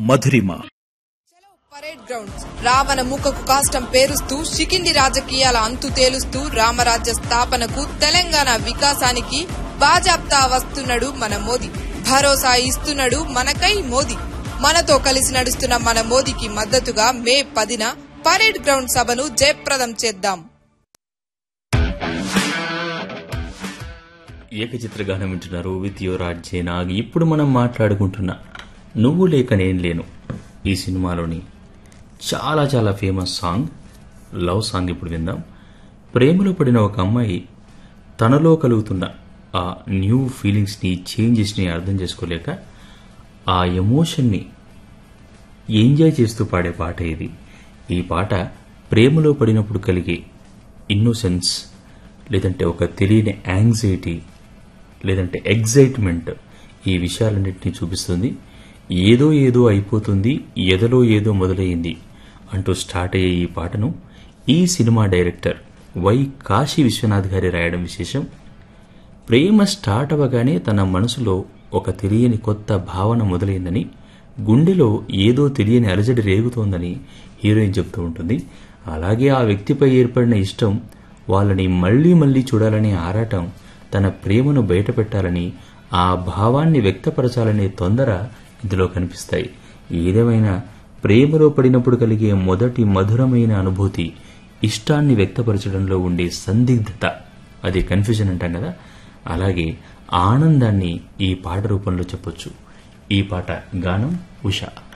మధురిమ parade grounds Ravana మూకకు కాష్టం పేరుస్తూ షికింది రాజకీయాల అంతు తేలుస్తూ రామరాజ్య స్థాపనకు తెలంగాణ వికాసానికి బాజాప్తా వస్తున్నాడు మన మోదీ భరోసా ఇస్తున్నాడు మనకై మోదీ మనతో కలిసి నడుస్తున్న మన మోదీకి మద్దతుగా మే పదిన పరేడ్ గ్రౌండ్ సభను జయప్రదం చేద్దాం ఏకచిత్ర గానం వింటున్నారు విత్ యువరాజ్ జైనాగ్ ఇప్పుడు మనం మాట్లాడుకుంటున్న నువ్వు లేక నేను లేను ఈ సినిమాలోని చాలా చాలా ఫేమస్ సాంగ్ లవ్ సాంగ్ ఇప్పుడు విందాం ప్రేమలో పడిన ఒక అమ్మాయి తనలో కలుగుతున్న ఆ న్యూ ఫీలింగ్స్ని చేంజెస్ని అర్థం చేసుకోలేక ఆ ఎమోషన్ని ఎంజాయ్ చేస్తూ పాడే పాట ఇది ఈ పాట ప్రేమలో పడినప్పుడు కలిగే ఇన్నోసెన్స్ లేదంటే ఒక తెలియని యాంగ్జైటీ లేదంటే ఎగ్జైట్మెంట్ ఈ విషయాలన్నింటినీ చూపిస్తుంది ఏదో ఏదో అయిపోతుంది ఎదలో ఏదో మొదలయ్యింది అంటూ స్టార్ట్ అయ్యే ఈ పాటను ఈ సినిమా డైరెక్టర్ వై కాశీ విశ్వనాథ్ గారి రాయడం విశేషం ప్రేమ స్టార్ట్ అవ్వగానే తన మనసులో ఒక తెలియని కొత్త భావన మొదలైందని గుండెలో ఏదో తెలియని అలజడి రేగుతోందని హీరోయిన్ చెప్తూ ఉంటుంది అలాగే ఆ వ్యక్తిపై ఏర్పడిన ఇష్టం వాళ్ళని మళ్లీ మళ్లీ చూడాలనే ఆరాటం తన ప్రేమను బయటపెట్టాలని ఆ భావాన్ని వ్యక్తపరచాలనే తొందర ఇందులో కనిపిస్తాయి ఏదేమైనా ప్రేమలో పడినప్పుడు కలిగే మొదటి మధురమైన అనుభూతి ఇష్టాన్ని వ్యక్తపరచడంలో ఉండే సందిగ్ధత అది కన్ఫ్యూజన్ అంటాం కదా అలాగే ఆనందాన్ని ఈ పాట రూపంలో చెప్పొచ్చు ఈ పాట గానం ఉషా